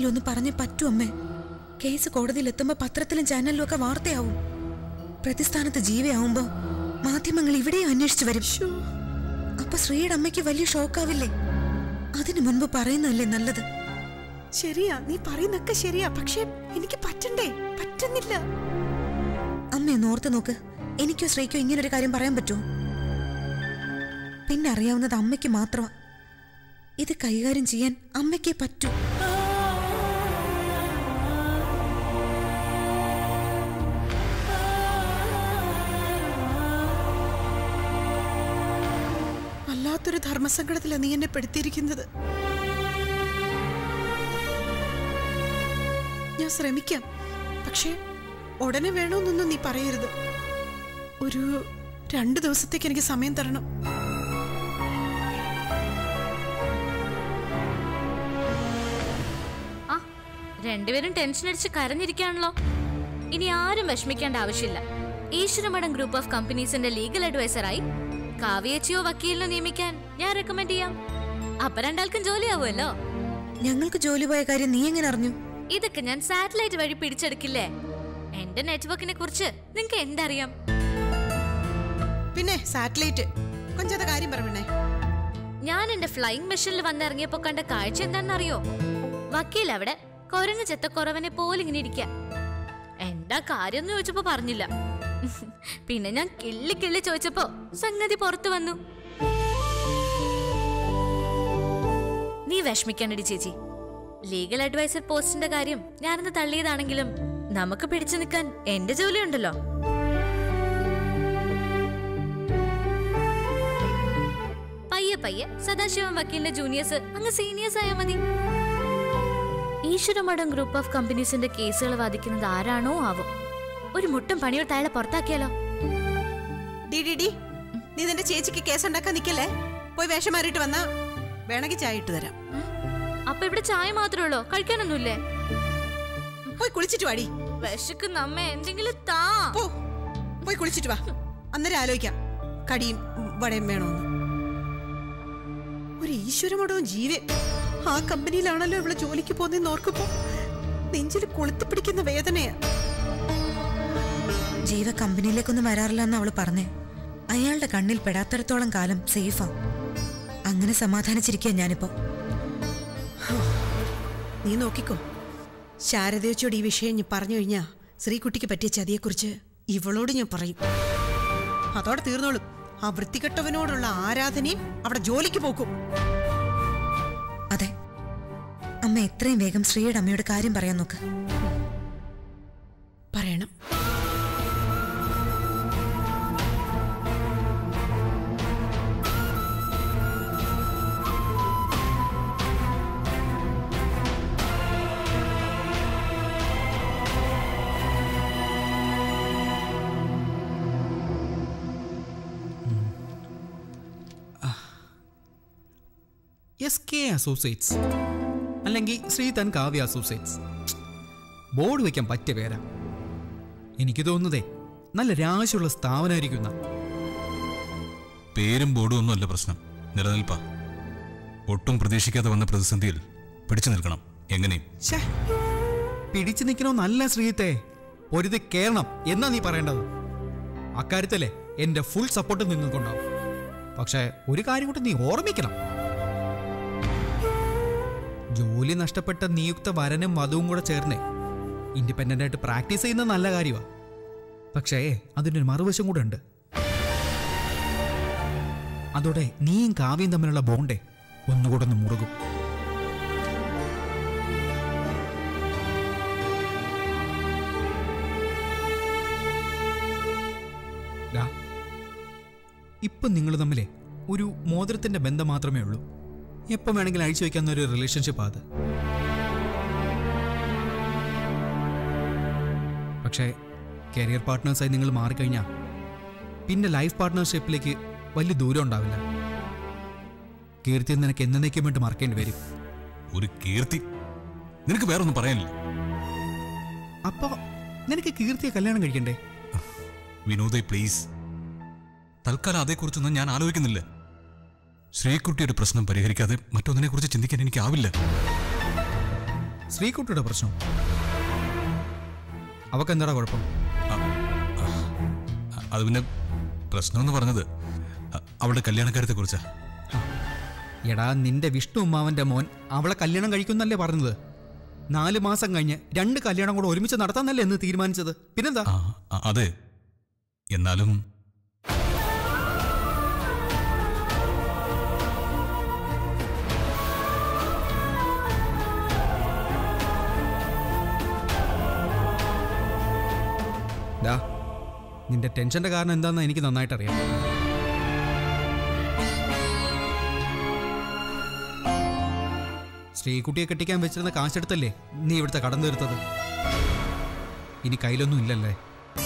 എന്തെങ്കിലും ഒന്ന് പറഞ്ഞേ പറ്റൂ അമ്മേ കേസ് കോടതിയിൽ എത്തുമ്പോ പത്രത്തിലും ചാനലിലും ഒക്കെ വാർത്തയാവും പ്രതിസ്ഥാനത്ത് ജീവയാവുമ്പോ മാധ്യമങ്ങൾ ഇവിടെയും അന്വേഷിച്ചു വരും അപ്പൊ ശ്രീയുടെ അമ്മയ്ക്ക് വലിയ ഷോക്കാവില്ലേ അതിനു മുൻപ് പറയുന്നതല്ലേ നല്ലത് ശരിയാ നീ പറയുന്നൊക്കെ ശരിയാ പക്ഷെ എനിക്ക് പറ്റണ്ടേ പറ്റുന്നില്ല അമ്മ ഒന്ന് ഓർത്ത് നോക്ക് എനിക്കോ ശ്രീക്കോ ഇങ്ങനൊരു കാര്യം പറയാൻ പറ്റുമോ പിന്നെ അറിയാവുന്നത് അമ്മയ്ക്ക് മാത്രമാ ഇത് കൈകാര്യം ചെയ്യാൻ അമ്മയ്ക്കേ പറ്റൂ വല്ലാത്തൊരു ധർമ്മസങ്കടത്തിലാ നീ എന്നെ പെടുത്തിയിരിക്കുന്നത് ഞാൻ ശ്രമിക്കാം പക്ഷേ ഉടനെ വേണമെന്നൊന്നും നീ പറയരുത് ഒരു രണ്ടു ദിവസത്തേക്ക് എനിക്ക് സമയം തരണം ആ രണ്ടുപേരും ടെൻഷൻ അടിച്ച് കരഞ്ഞിരിക്കാണല്ലോ ഇനി ആരും വിഷമിക്കേണ്ട ആവശ്യമില്ല ഈശ്വരമഠം ഗ്രൂപ്പ് ഓഫ് കമ്പനീസിന്റെ ലീഗൽ അഡ്വൈസറായി കാവ്യേച്ചിയോ വക്കീലിനോ നിയമിക്കാൻ ഞാൻ റെക്കമെൻഡ് ചെയ്യാം അപ്പൊ രണ്ടാൾക്കും ജോലിയാവുമല്ലോ ഞങ്ങൾക്ക് ജോലി പോയ കാര്യം നീ എങ്ങനെ അറിഞ്ഞു ഇതൊക്കെ ഞാൻ സാറ്റലൈറ്റ് വഴി പിടിച്ചെടുക്കില്ലേ എന്റെ നെറ്റ്വർക്കിനെ കുറിച്ച് നിങ്ങക്ക് എന്തറിയാം പിന്നെ സാറ്റലൈറ്റ് കൊഞ്ചത്തെ കാര്യം പറഞ്ഞേ ഞാൻ എന്റെ ഫ്ലൈയിങ് മെഷീനിൽ വന്നിറങ്ങിയപ്പോ കണ്ട കാഴ്ച എന്താണെന്നറിയോ വക്കീൽ അവിടെ കൊരങ്ങ് ചെത്തക്കുറവനെ പോലെ ഇങ്ങനെ ഇരിക്ക എന്താ കാര്യം എന്ന് ചോദിച്ചപ്പോ പറഞ്ഞില്ല പിന്നെ ഞാൻ കിള്ളി കിള്ളി ചോദിച്ചപ്പോ സംഗതി പുറത്തു വന്നു നീ വിഷമിക്കണ്ടടി ചേച്ചി ലീഗൽ അഡ്വൈസർ പോസ്റ്റിന്റെ കാര്യം ഞാനന്ന് തള്ളിയതാണെങ്കിലും നമുക്ക് പിടിച്ചു നിൽക്കാൻ എന്റെ ജോലി ഉണ്ടല്ലോ പയ്യെ പയ്യെ സദാശിവം വക്കീലിന്റെ ജൂനിയേഴ്സ് അങ്ങ് സീനിയേഴ്സ് ആയാൽ മതി ഈശ്വരമഠം ഗ്രൂപ്പ് ഓഫ് കമ്പനീസിന്റെ കേസുകൾ വാദിക്കുന്നത് ആരാണോ ആവും ഒരു മുട്ടും പണിയോട്ട് അയാളെ പുറത്താക്കിയാലോ ഡി ഡി ഡി നീ നിന്റെ ചേച്ചിക്ക് കേസുണ്ടാക്കാൻ നിക്കല്ലേ പോയി വേഷം മാറിയിട്ട് വന്നാ വേണമെങ്കിൽ ചായ ഇട്ട് തരാം ഉം? അപ്പൊ ഇവിടെ ചായ മാത്രമേ ഉള്ളോ കഴിക്കാനൊന്നുമില്ലേ പോയി കുളിച്ചിട്ട് വാടി വിശക്കുന്ന അമ്മ എന്തെങ്കിലും താ പോ പോയി കുളിച്ചിട്ട് വാ അന്നേരം ആലോചിക്കാം കടിയും ഉം, വടയും വേണോന്ന് ഒരു ഈശ്വരമടവും ജീവൻ ആ കമ്പനിയിലാണല്ലോ ഇവിടെ ജോലിക്ക് പോകുന്നതെന്ന് ഓർക്കുമ്പോ നെഞ്ചിൽ കൊളുത്തി പിടിക്കുന്ന വേദനയാ ജീവ കമ്പനിയിലേക്കൊന്നും വരാറില്ല എന്ന് അവള് പറഞ്ഞേ അയാളുടെ കണ്ണിൽ പെടാത്തിടത്തോളം കാലം സേഫാ അങ്ങനെ സമാധാനിച്ചിരിക്കുക ഞാനിപ്പോ നീ നോക്കിക്കോ ശാരദയോച്ചോട് ഈ വിഷയം ഞാൻ പറഞ്ഞു കഴിഞ്ഞാ ശ്രീകുട്ടിക്ക് പറ്റിയ ചതിയെക്കുറിച്ച് ഇവളോട് ഞാൻ പറയും അതോടെ തീർന്നോളും ആ വൃത്തികെട്ടവനോടുള്ള ആരാധനയും അവിടെ ജോലിക്ക് പോക്കും അതെ അമ്മ എത്രയും വേഗം ശ്രീയുടെ അമ്മയോട് കാര്യം പറയാൻ നോക്ക് പറയണം എസ് കെ അസോസിയേറ്റ്സ് അല്ലെങ്കിൽ ശ്രീധൻ കാവ്യ അസോസിയേറ്റ്സ് ബോർഡ് വയ്ക്കാൻ പറ്റിയ പേരാ എനിക്ക് തോന്നുന്നതേ നല്ല രാശിയുള്ള സ്ഥാപനമായിരിക്കുന്ന പേരും ബോർഡും ഒന്നുമല്ല പ്രശ്നം നിലനിൽപ്പാ ഒട്ടും പ്രതീക്ഷിക്കാതെ വന്ന പ്രതിസന്ധിയിൽ പിടിച്ചു നിൽക്കണം എങ്ങനെയും ശ്ശേ, പിടിച്ചു നിൽക്കണമെന്നല്ല ശ്രീത്തെ പൊരുതി കേറണം എന്നാ നീ പറയേണ്ടത് അക്കാര്യത്തിലെ എന്റെ ഫുൾ സപ്പോർട്ട് നിങ്ങൾക്കുണ്ടാവും പക്ഷേ ഒരു കാര്യം കൂടി നീ ഓർമ്മിക്കണം ജോലി നഷ്ടപ്പെട്ട നിയുക്ത വരനും വധുവും കൂടെ ചേർന്നേ ഇൻഡിപെൻഡന്റ് ആയിട്ട് പ്രാക്ടീസ് ചെയ്യുന്നത് നല്ല കാര്യമാണ് പക്ഷേ അതിനൊരു മറുവശം കൂടെ ഉണ്ട് അതോടെ നീയും കാവ്യം തമ്മിലുള്ള ബോണ്ടേ ഒന്നുകൂടെ ഒന്ന് മുറുകും ഡാ, ഇപ്പം നിങ്ങൾ തമ്മിലേ ഒരു മോതിരത്തിന്റെ ബന്ധം മാത്രമേ ഉള്ളൂ എപ്പം വേണമെങ്കിലും അഴിച്ചു വയ്ക്കാവുന്ന ഒരു റിലേഷൻഷിപ്പ് അത് പക്ഷേ കരിയർ പാർട്ട്നേഴ്സായി നിങ്ങൾ മാറിക്കഴിഞ്ഞാൽ പിന്നെ ലൈഫ് പാർട്ട്ണർഷിപ്പിലേക്ക് വലിയ ദൂരം ഉണ്ടാവില്ല കീർത്തി നിനക്ക് എന്നേക്കും വേണ്ടി മറക്കേണ്ടി വരും ഒരു കീർത്തി നിനക്ക് വേറെ ഒന്നും പറയാനില്ല അപ്പൊ നിനക്ക് കീർത്തിയെ കല്യാണം കഴിക്കണ്ടേ വിനോദേ പ്ലീസ് തൽക്കാലം അതേക്കുറിച്ചൊന്നും ഞാൻ ആലോചിക്കുന്നില്ല ശ്രീകുട്ടിയുടെ പ്രശ്നം പരിഹരിക്കാതെ മറ്റൊന്നിനെ കുറിച്ച് ചിന്തിക്കാൻ എനിക്കാവില്ല ശ്രീകുട്ടിയുടെ പ്രശ്നം അവക്ക് എന്താടാ കുഴപ്പം അ- അത് പിന്നെ പ്രശ്നമെന്ന് പറഞ്ഞത് അ- അവളുടെ കല്യാണക്കാര്യത്തെ കുറിച്ചാ എടാ നിന്റെ വിഷ്ണു ഉമ്മാവന്റെ മോൻ അവളെ കല്യാണം കഴിക്കുന്നല്ലേ പറഞ്ഞത് നാല് മാസം കഴിഞ്ഞ് രണ്ട് കല്യാണം കൂടെ ഒരുമിച്ച് നടത്താന്നല്ലേ എന്ന് തീരുമാനിച്ചത് പിന്നെന്താ ആ അ- അതെ എന്നാലും ഡാ നിന്റെ ടെൻഷന്റെ കാരണം എന്താണെന്ന് എനിക്ക് നന്നായിട്ട് അറിയാം ശ്രീകുട്ടിയെ കെട്ടിക്കാൻ വെച്ചിരുന്ന കാശെടുത്തല്ലേ നീ ഇവിടുത്തെ കടം തീർത്തത് ഇനി കയ്യിലൊന്നും ഇല്ലല്ലേ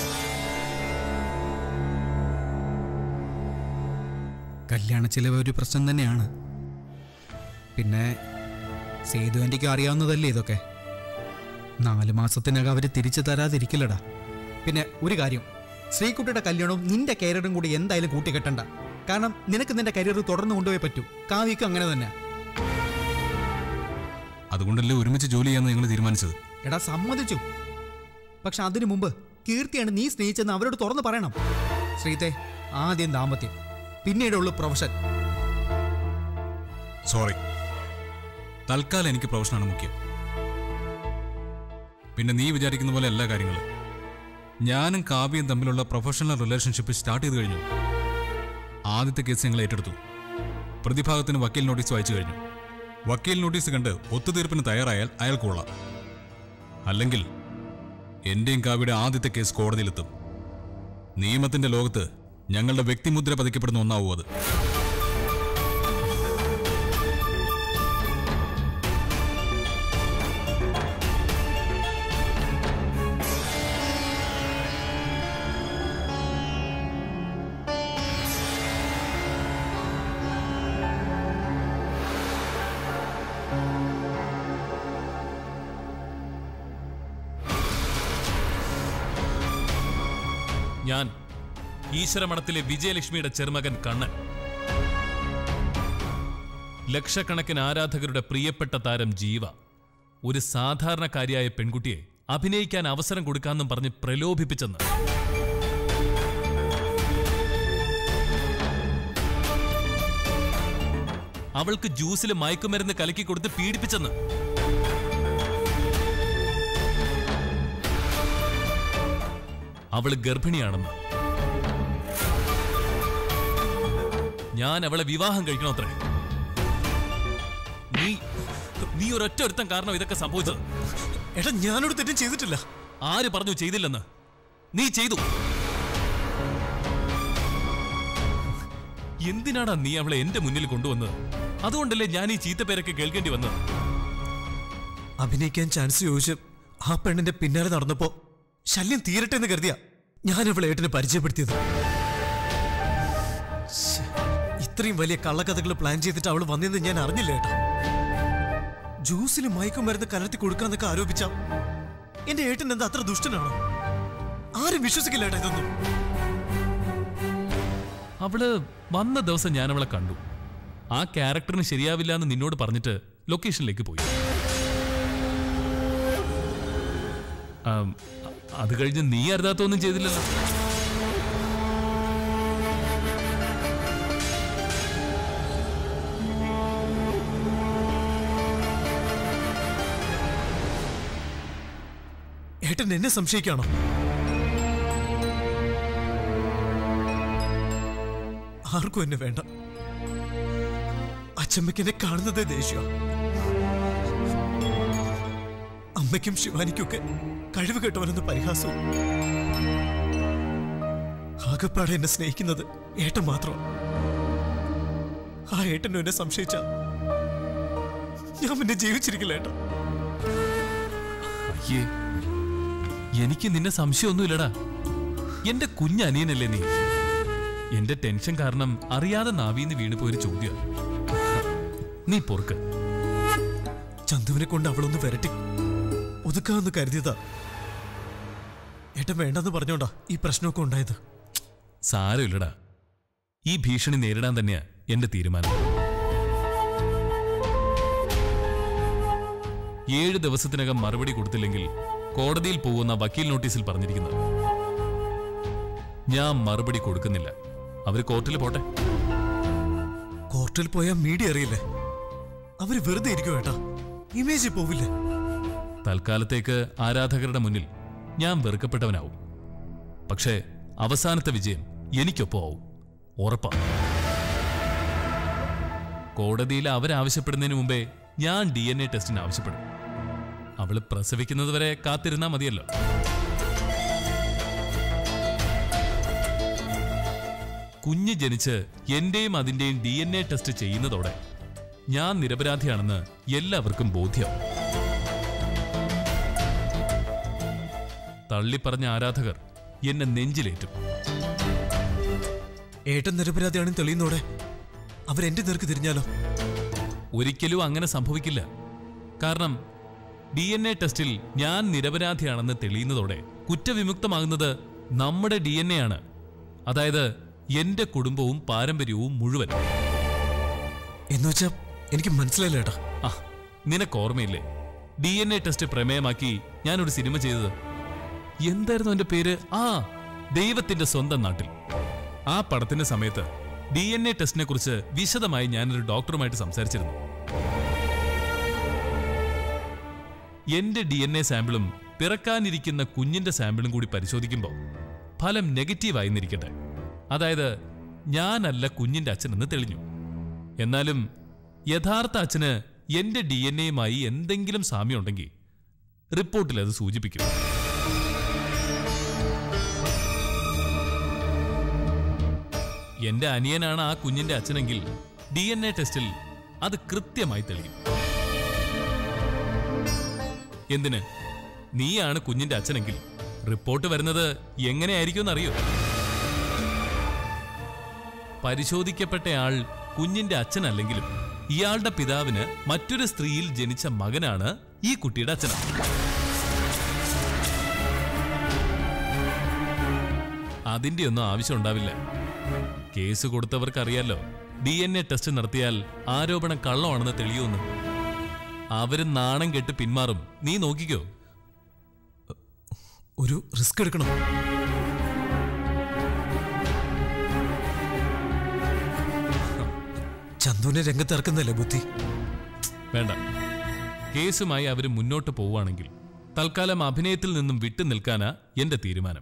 കല്യാണ ചിലവ് ഒരു പ്രശ്നം തന്നെയാണ് പിന്നെ സേതു ആൻറ്റിക്ക് അറിയാവുന്നതല്ലേ ഇതൊക്കെ നാല് മാസത്തിനകം അവർ തിരിച്ചു തരാതിരിക്കില്ലടാ പിന്നെ ഒരു കാര്യം ശ്രീകുട്ടിയുടെ കല്യാണവും നിന്റെ കരിയറും കൂടി എന്തായാലും കൂട്ടിക്കെട്ടണ്ട കാരണം നിനക്ക് നിന്റെ കരിയർ തുടർന്ന് കൊണ്ടുപോയി പറ്റൂ കാവ്യക്കും അങ്ങനെ തന്നെ അതുകൊണ്ടല്ലേ ഒരുമിച്ച് ജോലി ചെയ്യാന്ന് നിങ്ങൾ തീരുമാനിച്ചത് എടാ സമ്മതിച്ചു പക്ഷെ അതിനു മുമ്പ് കീർത്തിയാണ് നീ സ്നേഹിച്ചെന്ന് അവരോട് തുറന്നു പറയണം ശ്രീത്തെ ആദ്യം ദാമ്പത്യം പിന്നീടുള്ള പ്രൊഫഷൻ സോറി തൽക്കാലം എനിക്ക് പ്രൊഫഷനാണ് മുഖ്യം പിന്നെ നീ വിചാരിക്കുന്ന പോലെ എല്ലാ കാര്യങ്ങളും ഞാനും കാവ്യയും തമ്മിലുള്ള പ്രൊഫഷണൽ റിലേഷൻഷിപ്പ് സ്റ്റാർട്ട് ചെയ്ത് കഴിഞ്ഞു ആദ്യത്തെ കേസ് ഞങ്ങൾ ഏറ്റെടുത്തു പ്രതിഭാഗത്തിന് വക്കീൽ നോട്ടീസ് വായിച്ചു കഴിഞ്ഞു വക്കീൽ നോട്ടീസ് കണ്ട് ഒത്തുതീർപ്പിന് തയ്യാറായാൽ അയാൾക്ക് കൊള്ളാം അല്ലെങ്കിൽ എന്റെയും കാവ്യയുടെ ആദ്യത്തെ കേസ് കോടതിയിലെത്തും നിയമത്തിന്റെ ലോകത്ത് ഞങ്ങളുടെ വ്യക്തിമുദ്ര പതിക്കപ്പെടുന്ന ഒന്നാവും അത് ഞാൻ ഈശ്വരമഠത്തിലെ വിജയലക്ഷ്മിയുടെ ചെറുമകൻ കണ്ണൻ ലക്ഷക്കണക്കിന് ആരാധകരുടെ പ്രിയപ്പെട്ട താരം ജീവ ഒരു സാധാരണക്കാരിയായ പെൺകുട്ടിയെ അഭിനയിക്കാൻ അവസരം കൊടുക്കാമെന്നും പറഞ്ഞ് പ്രലോഭിപ്പിച്ചെന്ന് അവൾക്ക് ജ്യൂസിൽ മയക്കുമരുന്ന് കലക്കി കൊടുത്ത് പീഡിപ്പിച്ചെന്ന് അവള് ഗർഭിണിയാണെന്ന് ഞാൻ അവളെ വിവാഹം കഴിക്കണോത്രേ നീ നീ ഒരൊറ്റ ഒരുത്തം കാരണം ഇതൊക്കെ സംഭവിച്ചത് എടാ ഞാനൊരു തെറ്റും ചെയ്തിട്ടില്ല ആര് പറഞ്ഞു ചെയ്തില്ലെന്ന് നീ ചെയ്തു എന്തിനാടാ നീ അവളെ എന്റെ മുന്നിൽ കൊണ്ടുവന്നത് അതുകൊണ്ടല്ലേ ഞാൻ ഈ ചീത്തപ്പേരൊക്കെ കേൾക്കേണ്ടി വന്നത് അഭിനയിക്കാൻ ചാൻസ് ചോദിച്ച് ആ പെണ്ണിന്റെ പിന്നാലെ നടന്നപ്പോ ശല്യം തീരട്ടെ എന്ന് കരുതിയ ഞാൻ അവളെ ഏട്ടന് പരിചയപ്പെടുത്തിയത് ശ്ശെ, ഇത്രയും വലിയ കള്ളക്കഥകൾ പ്ലാൻ ചെയ്തിട്ട് അവൾ വന്നെന്ന് ഞാൻ അറിഞ്ഞില്ല ഏട്ടാ ജ്യൂസിൽ മയക്കുമരുന്ന് കലർത്തി കൊടുക്കാന്നൊക്കെ ആരോപിച്ച എന്റെ ഏട്ടൻ എന്താ അത്ര ദുഷ്ടനാണോ ആരും വിശ്വസിക്കില്ല ഏട്ടാ ഇതൊന്നും അവള് വന്ന ദിവസം ഞാൻ അവളെ കണ്ടു ആ ക്യാരക്ടറിന് ശരിയാവില്ല എന്ന് നിന്നോട് പറഞ്ഞിട്ട് ലൊക്കേഷനിലേക്ക് പോയി ആം, അ- അത് കഴിഞ്ഞ് നീ അരുതാത്തൊന്നും ചെയ്തില്ലല്ലോ ഏട്ടൻ എന്നെ സംശയിക്കാണോ ആർക്കും എന്നെ വേണ്ട അച്ചമ്മയ്ക്ക് എന്നെ കാണുന്നതേ ദേഷ്യ അമ്മയ്ക്കും ശിവാനിക്കൊക്കെ കഴിവ് കെട്ടവനെന്ന് പരിഹാസവും ആകപ്പാടെ എന്നെ സ്നേഹിക്കുന്നത് ഏട്ടൻ മാത്രം ആ ഏട്ടനും എന്നെ സംശയിച്ച ഞാൻ പിന്നെ ജീവിച്ചിരിക്കില്ല ഏട്ടാ അയ്യേ എനിക്ക് നിന്നെ സംശയമൊന്നുമില്ലടാ എന്റെ കുഞ്ഞനിയനല്ലേ നീ എന്റെ ടെൻഷൻ കാരണം അറിയാതെ നാവീന്ന് വീണ് പോയൊരു ചോദ്യം നീ പൊറുക്ക് ചന്തുവിനെ കൊണ്ട് അവളൊന്ന് വരട്ടി ഒതുക്കാമെന്ന് കരുതിയതാ ഏട്ടൻ വേണ്ടെന്ന് പറഞ്ഞോണ്ടാ ഈ പ്രശ്നമൊക്കെ ഉണ്ടായത് സാരമില്ലടാ ഈ ഭീഷണി നേരിടാൻ തന്നെയാ എന്റെ തീരുമാനം ഏഴ് ദിവസത്തിനകം മറുപടി കൊടുത്തില്ലെങ്കിൽ കോടതിയിൽ പോകുന്ന വക്കീൽ നോട്ടീസിൽ പറഞ്ഞിരിക്കുന്നത് ഞാൻ മറുപടി കൊടുക്കുന്നില്ല അവര് കോർട്ടിൽ പോട്ടെ കോർട്ടിൽ പോയാൽ മീഡിയ അറിയില്ലേ അവര് വെറുതെ ഇരിക്കും ഏട്ടാ ഇമേജ് പോവില്ലേ തൽക്കാലത്തേക്ക് ആരാധകരുടെ മുന്നിൽ ഞാൻ വെറുക്കപ്പെട്ടവനാവും പക്ഷേ അവസാനത്തെ വിജയം എനിക്കൊപ്പം ആവും ഉറപ്പാ കോടതിയിൽ അവരാവശ്യപ്പെടുന്നതിന് മുമ്പേ ഞാൻ ഡി എൻ എ ടെസ്റ്റിന് ആവശ്യപ്പെടും അവള് പ്രസവിക്കുന്നത് വരെ കാത്തിരുന്നാ മതിയല്ലോ കുഞ്ഞ് ജനിച്ച് എന്റെയും അതിന്റെയും ഡി എൻ എ ടെസ്റ്റ് ചെയ്യുന്നതോടെ ഞാൻ നിരപരാധിയാണെന്ന് എല്ലാവർക്കും ബോധ്യമാവും തള്ളിപ്പറഞ്ഞ ആരാധകർ എന്നെ നെഞ്ചിലേറ്റും ഏട്ടൻ നിരപരാധിയാണെന്ന് തെളിയുന്നോടെ അവരെന്റെ നേർക്ക് തിരിഞ്ഞാലോ ഒരിക്കലും അങ്ങനെ സംഭവിക്കില്ല കാരണം ഡി എൻ എ ടെസ്റ്റിൽ ഞാൻ നിരപരാധിയാണെന്ന് തെളിയുന്നതോടെ കുറ്റവിമുക്തമാകുന്നത് നമ്മുടെ ഡി എൻ എ ആണ് അതായത് എന്റെ കുടുംബവും പാരമ്പര്യവും മുഴുവൻ എന്നുവെച്ചാ എനിക്ക് മനസ്സിലായില്ല ഏട്ടാ ആ നിനക്ക് ഓർമ്മയില്ലേ ഡി എൻ എ ടെസ്റ്റ് പ്രമേയമാക്കി ഞാനൊരു സിനിമ ചെയ്തത് എന്തായിരുന്നു എന്റെ പേര് ആ ദൈവത്തിന്റെ സ്വന്തം നാട്ടിൽ ആ പടത്തിന്റെ സമയത്ത് ഡി എൻ എ ടെസ്റ്റിനെ കുറിച്ച് വിശദമായി ഞാനൊരു ഡോക്ടറുമായിട്ട് സംസാരിച്ചിരുന്നു എന്റെ ഡി എൻ എ സാമ്പിളും പിറക്കാനിരിക്കുന്ന കുഞ്ഞിന്റെ സാമ്പിളും കൂടി പരിശോധിക്കുമ്പോൾ ഫലം നെഗറ്റീവ് എന്നിരിക്കട്ടെ അതായത് ഞാനല്ല കുഞ്ഞിന്റെ അച്ഛനെന്ന് തെളിഞ്ഞു എന്നാലും യഥാർത്ഥ അച്ഛന് എന്റെ ഡി എൻ എയുമായി എന്തെങ്കിലും സാമ്യമുണ്ടെങ്കിൽ റിപ്പോർട്ടിൽ അത് സൂചിപ്പിക്കും എന്റെ അനിയനാണ് ആ കുഞ്ഞിന്റെ അച്ഛനെങ്കിൽ ഡി എൻ എ ടെസ്റ്റിൽ അത് കൃത്യമായി തെളിയും എന്തിന് നീയാണ് കുഞ്ഞിന്റെ അച്ഛനെങ്കിൽ റിപ്പോർട്ട് വരുന്നത് എങ്ങനെയായിരിക്കും അറിയോ പരിശോധിക്കപ്പെട്ടയാൾ കുഞ്ഞിന്റെ അച്ഛനല്ലെങ്കിലും ഇയാളുടെ പിതാവിന് മറ്റൊരു സ്ത്രീയിൽ ജനിച്ച മകനാണ് ഈ കുട്ടിയുടെ അച്ഛൻ അതിന്റെ ഒന്നും ആവശ്യം ഉണ്ടാവില്ല കേസ് കൊടുത്തവർക്കറിയാലോ ഡി എൻ എ ടെസ്റ്റ് നടത്തിയാൽ ആരോപണം കള്ളമാണെന്ന് തെളിയുമെന്ന് അവര് നാണം കെട്ട് പിന്മാറും നീ നോക്കിക്കോ ഒരു റിസ്ക് എടുക്കണം ചന്തുവിനെ രംഗത്ത് ഇറക്കുന്നല്ലേ ബുദ്ധി വേണ്ട കേസുമായി അവര് മുന്നോട്ട് പോവുകയാണെങ്കിൽ തൽക്കാലം അഭിനയത്തിൽ നിന്നും വിട്ടു നിൽക്കാനാ എന്റെ തീരുമാനം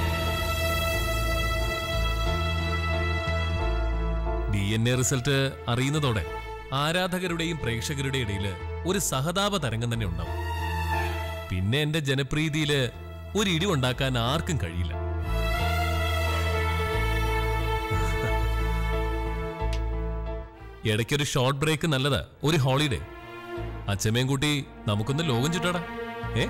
ഡി എൻ എ റിസൾട്ട് അറിയുന്നതോടെ ആരാധകരുടെയും പ്രേക്ഷകരുടെയും ഇടയിൽ ഒരു സഹതാപ തരംഗം തന്നെ ഉണ്ടാവും പിന്നെ എന്റെ ജനപ്രീതിയില് ഒരു ഇടിവുണ്ടാക്കാൻ ആർക്കും കഴിയില്ല ഇടയ്ക്കൊരു ഷോർട്ട് ബ്രേക്ക് നല്ലതാ ഒരു ഹോളിഡേ അച്ഛമ്മയും കൂട്ടി നമുക്കൊന്ന് ലോകം ചുറ്റാടാ ഏ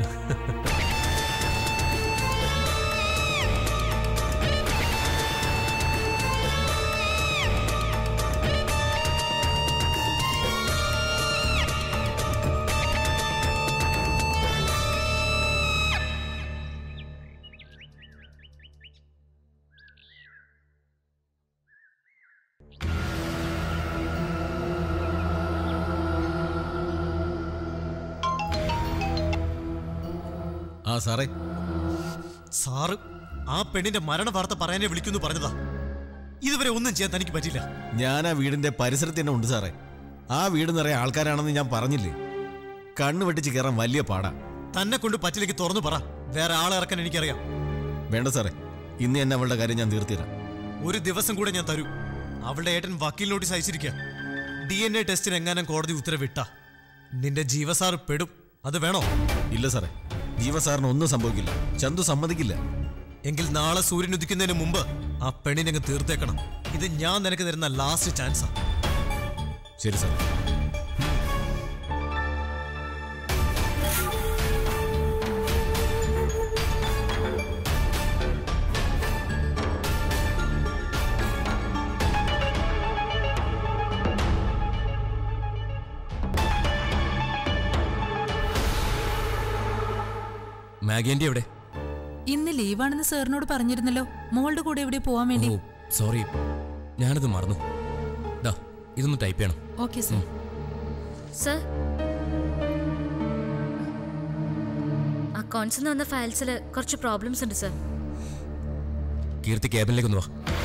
ആ സാറേ സാറ് ആ പെണ്ണിന്റെ മരണ വാർത്ത പറയാനേ വിളിക്കുന്നു പറഞ്ഞതാ ഇതുവരെ ഒന്നും ചെയ്യാൻ തനിക്ക് പറ്റില്ല ഞാൻ ആ വീടിന്റെ പരിസരത്ത് തന്നെ ഉണ്ട് സാറേ ആ വീട് നിറയെ ആൾക്കാരാണെന്ന് ഞാൻ പറഞ്ഞില്ലേ കണ്ണു വെട്ടിച്ച് കയറാൻ വലിയ പാടാ തന്നെ കൊണ്ട് പറ്റില്ലെങ്കിൽ തുറന്നു പറ വേറെ ആളെ ഇറക്കാൻ എനിക്കറിയാം വേണ്ട സാറേ ഇന്ന് തന്നെ അവളുടെ കാര്യം ഞാൻ തീർത്തിരാം ഒരു ദിവസം കൂടെ ഞാൻ തരൂ അവളുടെ ഏട്ടൻ വക്കീൽ നോട്ടീസ് അയച്ചിരിക്കുക ഡി എൻ എ ടെസ്റ്റിന് എങ്ങാനും കോടതി ഉത്തരവിട്ട നിന്റെ ജീവസാർ പെടും അത് വേണോ ഇല്ല സാറേ ജീവ സാറിന് ഒന്നും സംഭവിക്കില്ല ചന്തു സമ്മതിക്കില്ല എങ്കിൽ നാളെ സൂര്യൻ ഉദിക്കുന്നതിന് മുമ്പ് ആ പെണ്ണിനെ അങ്ങ് തീർത്തേക്കണം ഇത് ഞാൻ നിനക്ക് തരുന്ന ലാസ്റ്റ് ചാൻസാ ശരി സാറേ മാഗേന്റെ എവിടെ ഇന്ന് ലീവാണെന്ന് സാറിനോട് പറഞ്ഞിരുന്നല്ലോ മോളുടെ കൂടെ എവിടെ പോവാൻ വേണ്ടി ഓ സോറി ഞാനത് മറന്നു ദാ ഇതൊന്ന് ടൈപ്പ് ചെയ്യണം ഓക്കെ സാർ സർ അക്കൗണ്ട്സിൽ നിന്ന് വന്ന ഫയൽസിൽ കുറച്ച് പ്രോബ്ലംസ് ഉണ്ട് സർ കീർത്തി ക്യാബിനിലേക്ക് ഒന്ന് വാ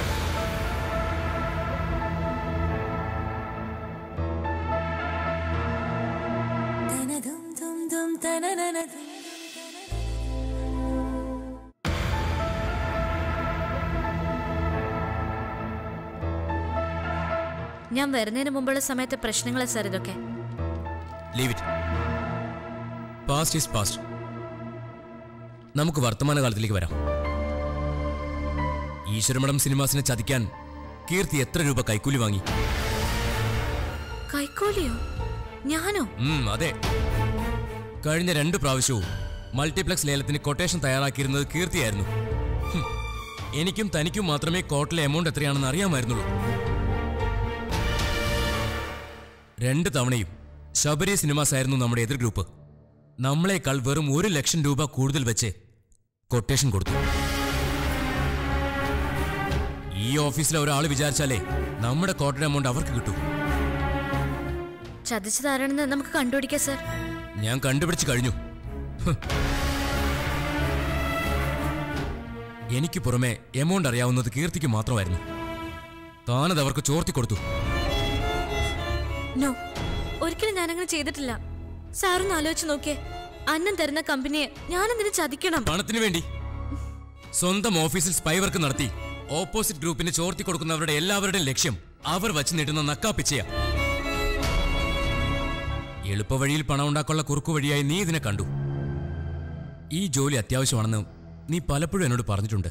ഞാൻ വരുന്നതിന് മുമ്പുള്ള സമയത്തെ പ്രശ്നങ്ങളെ സർ ഇതൊക്കെ leave it past is past നമുക്ക് വർത്തമാനകാലത്തിലേക്ക് വരാം ഈശ്വരമഠം സിനിമാസിനെ ചതിക്കാൻ കീർത്തി എത്ര രൂപ കൈക്കൂലി വാങ്ങി കൈക്കൂലിയോ ഞാനോ ഉം, അതെ കഴിഞ്ഞ രണ്ട് പ്രാവശ്യവും മൾട്ടിപ്ലക്സ് ലേലത്തിന് കൊട്ടേഷൻ തയ്യാറാക്കിയിരുന്നത് കീർത്തിയായിരുന്നു ഹും, എനിക്കും തനിക്കും മാത്രമേ കോർട്ടിലെ എമൗണ്ട് എത്രയാണെന്ന് അറിയാമായിരുന്നുള്ളൂ രണ്ട് തവണയും ശബരി സിനിമാസ് ആയിരുന്നു നമ്മുടെ എതിർ ഗ്രൂപ്പ് നമ്മളെക്കാൾ വെറും ഒരു ലക്ഷം രൂപ കൂടുതൽ വെച്ച് കൊട്ടേഷൻ കൊടുത്തു ഈ ഓഫീസിലെ ഒരാൾ വിചാരിച്ചാലേ നമ്മുടെ കോർട്ടിന്റെ എമൗണ്ട് അവർക്ക് കിട്ടും ചതിച്ചതാരാണെന്ന് നമുക്ക് കണ്ടുപിടിക്കാം സർ ഞാൻ കണ്ടുപിടിച്ചു കഴിഞ്ഞു ഹ്. എനിക്ക് പുറമെ എമൗണ്ട് അറിയാവുന്നത് കീർത്തിക്ക് മാത്രമായിരുന്നു താനത് അവർക്ക് ചോർത്തി കൊടുത്തു നോ ഒരിക്കലും ഞാനങ്ങനെ ചെയ്തിട്ടില്ല സാറൊന്ന് ആലോചിച്ച് നോക്കിയേ അന്നം തരുന്ന കമ്പനിയെ ഞാനെന്തിനു ചതിക്കണം പണത്തിന് വേണ്ടി സ്വന്തം ഓഫീസിൽ സ്പൈ വർക്ക് നടത്തി ഓപ്പോസിറ്റ് ഗ്രൂപ്പിന് ചോർത്തി കൊടുക്കുന്നവരുടെ എല്ലാവരുടെയും ലക്ഷ്യം അവർ വച്ച് നീട്ടുന്ന നക്കാപ്പിച്ചയാ എളുപ്പവഴിയിൽ പണം ഉണ്ടാക്കാനുള്ള കുറുക്കു വഴിയായി നീ ഇതിനെ കണ്ടു ഈ ജോലി അത്യാവശ്യമാണെന്ന് നീ പലപ്പോഴും എന്നോട് പറഞ്ഞിട്ടുണ്ട്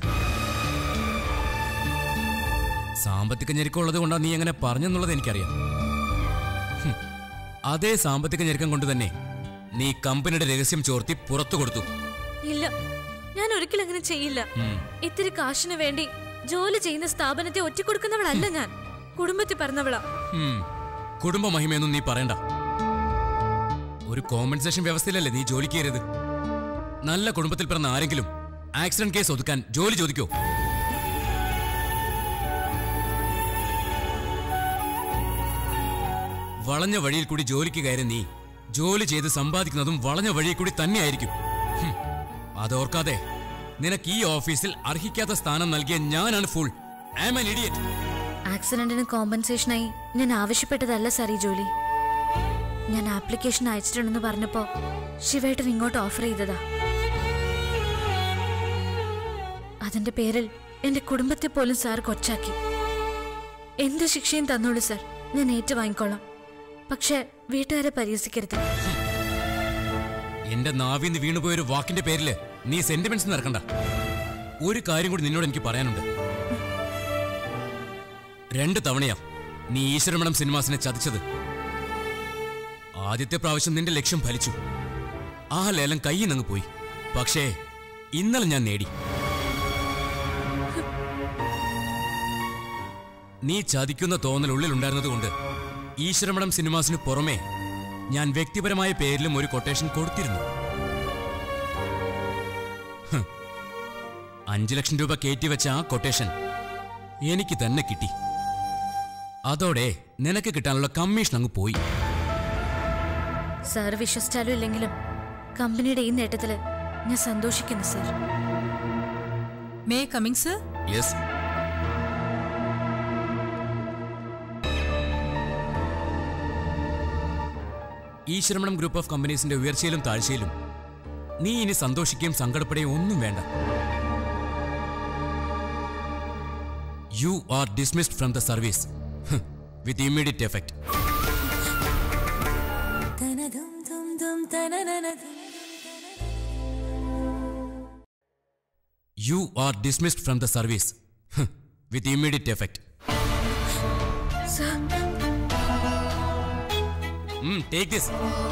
സാമ്പത്തിക ഞെരുക്കമുള്ളത് കൊണ്ടാണ് നീ എങ്ങനെ പറഞ്ഞെന്നുള്ളത് എനിക്കറിയാം ഹും. അതേ സാമ്പത്തിക ഞെരുക്കം കൊണ്ട് തന്നെ നീ കമ്പനിയുടെ രഹസ്യം ചോർത്തി പുറത്തു കൊടുത്തു ഇല്ല ഞാൻ ഒരിക്കലും അങ്ങനെ ചെയ്യില്ല ഉം. ഇത്തിരി കാശിന് വേണ്ടി ജോലി ചെയ്യുന്ന സ്ഥാപനത്തെ ഒറ്റിക്കൊടുക്കുന്നവളല്ല ഞാൻ കുടുംബത്തിൽ പറഞ്ഞവളാ ഉം. കുടുംബ മഹിമയൊന്നും നീ പറയണ്ട ഒരു കോമ്പൻസേഷൻ വ്യവസ്ഥയിലല്ലേ നീ ജോലിക്ക് കയറിയത് നല്ല കുടുംബത്തിൽ പിറന്ന ആരെങ്കിലും ആക്സിഡന്റ് കേസ് ഒതുക്കാൻ ജോലി ചോദിക്കോ വളഞ്ഞ വഴിയിൽ കൂടി ജോലിക്ക് കയറി നീ ജോലി ചെയ്ത് സമ്പാദിക്കുന്നതും വളഞ്ഞ വഴിയിൽ കൂടി തന്നെയായിരിക്കും ഹും. അതോർക്കാതെ നിനക്ക് ഈ ഓഫീസിൽ അർഹിക്കാത്ത സ്ഥാനം നൽകിയ ഞാനാണ് ഫുൾ ആം ആൻ ഇഡിയറ്റ് ആക്സിഡന്റിന് കോമ്പൻസേഷനായി ഞാൻ ആവശ്യപ്പെട്ടതല്ല സാർ ഈ ജോലി ഞാൻ ആപ്ലിക്കേഷൻ അയച്ചിട്ടുണ്ടെന്ന് പറഞ്ഞപ്പോ ശിവേട്ടൻ ഇങ്ങോട്ട് ഓഫർ ചെയ്തതാ അതിന്റെ പേരിൽ എന്റെ കുടുംബത്തെ പോലും സാർ കൊച്ചാക്കി എന്ത് ശിക്ഷയും തന്നോളൂ സാർ ഞാൻ ഏറ്റുവാങ്ങിക്കോളാം പക്ഷെ വീട്ടുകാരെ പരിഹസിക്കരുത് എന്റെ നാവിന്ന് വീണുപോയ ഒരു വാക്കിന്റെ പേരില് നീ സെന്റിമെന്റ്സ് നടക്കണ്ട ഒരു കാര്യം കൂടി നിന്നോട് എനിക്ക് പറയാനുണ്ട് രണ്ട് തവണയാ നീ ഈശ്വരമണം സിനിമാസിനെ ചതിച്ചത് ആദ്യത്തെ പ്രാവശ്യം നിന്റെ ലക്ഷ്യം ഫലിച്ചു ആ ലേലം കയ്യിൽ നിന്ന് പോയി പക്ഷേ ഇന്നലെ ഞാൻ നേടി നീ ചതിക്കുന്ന തോന്നൽ ഉള്ളിലുണ്ടായിരുന്നതുകൊണ്ട് ഈശ്വരമഠം സിനിമാസിന് പുറമെ ഞാൻ വ്യക്തിപരമായ പേരിലും ഒരു കൊട്ടേഷൻ കൊടുത്തിരുന്നു ഹ്. അഞ്ചു ലക്ഷം രൂപ കയറ്റിവെച്ച ആ കൊട്ടേഷൻ എനിക്ക് തന്നെ കിട്ടി അതോടെ നിനക്ക് കിട്ടാനുള്ള കമ്മീഷൻ അങ്ങ് പോയി സാർ വിശ്വസിച്ചാലും ഇല്ലെങ്കിലും കമ്പനിയുടെ ഈ നേട്ടത്തില് ഞാൻ സന്തോഷിക്കുന്നു sir may coming sir yes Eeshwaramanam group of കമ്പനീസിന്റെ ഉയർച്ചയിലും താഴ്ചയിലും നീ ഇനി സന്തോഷിക്കുകയും സങ്കടപ്പെടുകയും ഒന്നും വേണ്ട you are dismissed from the service with immediate effect you are dismissed from the service with immediate effect sir take this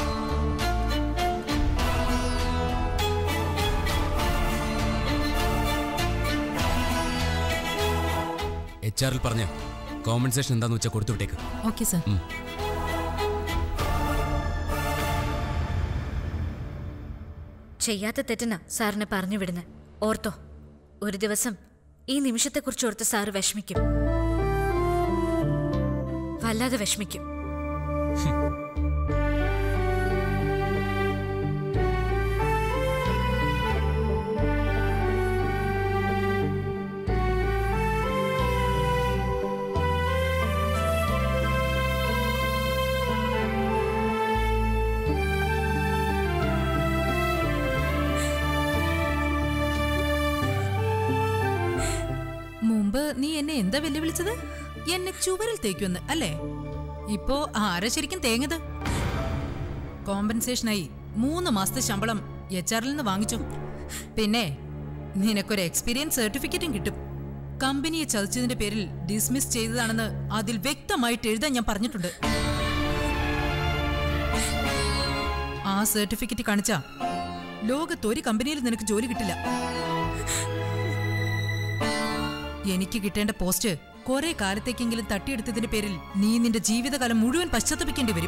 H ആറിൽ പറഞ്ഞ് കോമ്പൻസേഷൻ എന്താന്ന് വെച്ചാൽ കൊടുത്തു വിട്ടേക്ക് ഓക്കെ സർ ചെയ്യാത്ത തെറ്റിനാ സാറിനെ പറഞ്ഞു വിടുന്നത് ഓർത്തോ ഒരു ദിവസം ഈ നിമിഷത്തെക്കുറിച്ച് ഓർത്ത് സാറ് വിഷമിക്കും വല്ലാതെ വിഷമിക്കും നീ എന്നെ എന്താ വെല്ലുവിളിച്ചത് എന്നെ ചുവരിൽ തേക്കുമെന്ന് അല്ലേ ഇപ്പോ ആരാ ശരിക്കും തേങ്ങത് കോമ്പൻസേഷനായി മൂന്ന് മാസത്തെ ശമ്പളം എച്ച് ആറിൽ നിന്ന് വാങ്ങിച്ചു പിന്നെ നിനക്കൊരു എക്സ്പീരിയൻസ് സർട്ടിഫിക്കറ്റും കിട്ടും കമ്പനിയെ ചതിച്ചതിന്റെ പേരിൽ ഡിസ്മിസ് ചെയ്തതാണെന്ന് അതിൽ വ്യക്തമായിട്ട് എഴുതാൻ ഞാൻ പറഞ്ഞിട്ടുണ്ട് ആ സർട്ടിഫിക്കറ്റ് കാണിച്ചാ ലോകത്ത് ഒരു കമ്പനിയിൽ നിനക്ക് ജോലി കിട്ടില്ല എനിക്ക് കിട്ടേണ്ട പോസ്റ്റ് കുറെ കാലത്തേക്കെങ്കിലും തട്ടിയെടുത്തതിന്റെ പേരിൽ നീ നിന്റെ ജീവിതകാലം മുഴുവൻ പശ്ചാത്തപിക്കേണ്ടി വരും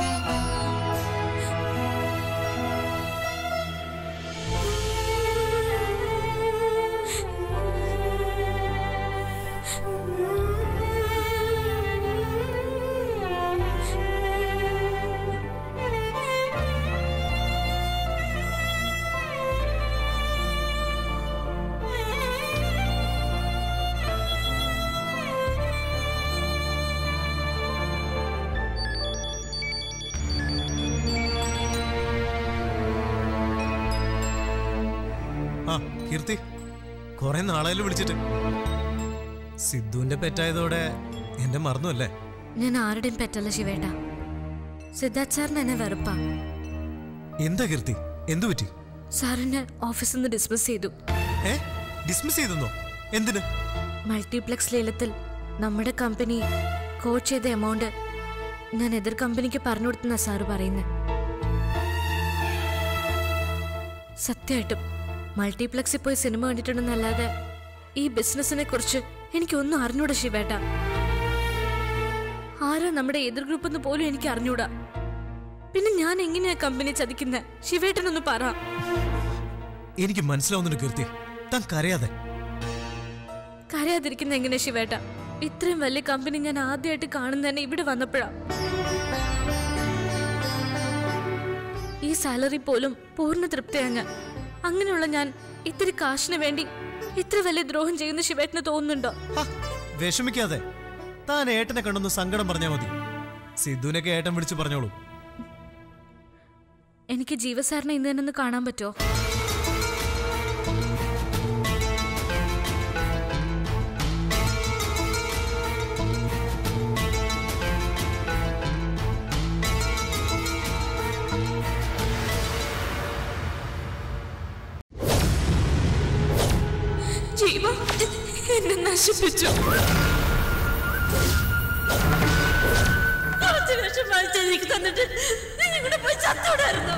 ആ കീർത്തി കുറെ നാളായാലും വിളിച്ചിട്ട് സിദ്ധുവിന്റെ പെറ്റായതോടെ എന്നെ മറന്നു അല്ലേ ഞാൻ ആരുടെയും പെറ്റല്ല ശിവേട്ട സിദ്ധാർത്ഥ് സാറിന് എന്നെ വെറുപ്പാ എന്താ കീർത്തി എന്തു പറ്റി സാറിനെ ഓഫീസിൽ നിന്ന് ഡിസ്മിസ് ചെയ്തു ഏ ഡിസ്മിസ് ചെയ്തെന്നോ എന്തിന് മൾട്ടിപ്ലക്സ് ലേലത്തിൽ നമ്മുടെ കമ്പനി കോച്ച് ചെയ്ത എമൗണ്ട് ഞാൻ എതിർ കമ്പനിക്ക് പറഞ്ഞു കൊടുത്തെന്നാ സാറ് പറയുന്നത് സത്യമായിട്ടും മൾട്ടിപ്ലക്സിൽ പോയി സിനിമ കണ്ടിട്ടുണ്ടെന്നല്ലാതെ ഈ ബിസിനസിനെ കുറിച്ച് എനിക്കൊന്നും അറിഞ്ഞൂടാ ശിവേട്ട ആരാ നമ്മുടെ എതിർ ഗ്രൂപ്പ് എന്ന് പോലും എനിക്ക് അറിഞ്ഞൂടാ പിന്നെ ഞാൻ എങ്ങനെയാ കമ്പനി ചതിക്കുന്നത് ശിവേട്ടനൊന്ന് പറ എനിക്ക് മനസ്സിലാവുന്നുണ്ട് കീർത്തി താൻ കരയാതെ കരയാതിരിക്കുന്ന എങ്ങനെ ശിവേട്ട ഇത്രയും വലിയ കമ്പനി ഞാൻ ആദ്യമായിട്ട് കാണുന്ന തന്നെ ഇവിടെ വന്നപ്പോഴാ ഈ സാലറി പോലും പൂർണ്ണ തൃപ്തിയാ ഞാൻ അങ്ങനെയുള്ള ഞാൻ ഇത്തിരി കാശിന് വേണ്ടി ഇത്ര വലിയ ദ്രോഹം ചെയ്യുന്ന ശിവേട്ടന് തോന്നുന്നുണ്ടോ ഹ, വിഷമിക്കാതെ താൻ ഏട്ടനെ കണ്ടൊന്ന് സങ്കടം പറഞ്ഞാ മതി സിദ്ധുവിനൊക്കെ ഏട്ടൻ വിളിച്ചു പറഞ്ഞോളൂ എനിക്ക് ജീവസാറിനെ ഇന്ന് തന്നെ ഒന്ന് കാണാൻ പറ്റുമോ ജീവ എന്നെ നശിപ്പിച്ചു കുറച്ച് വിഷം വാങ്ങിച്ച് എനിക്ക് തന്നിട്ട് നീ കൂടെ പോയി ചത്തോടായിരുന്നു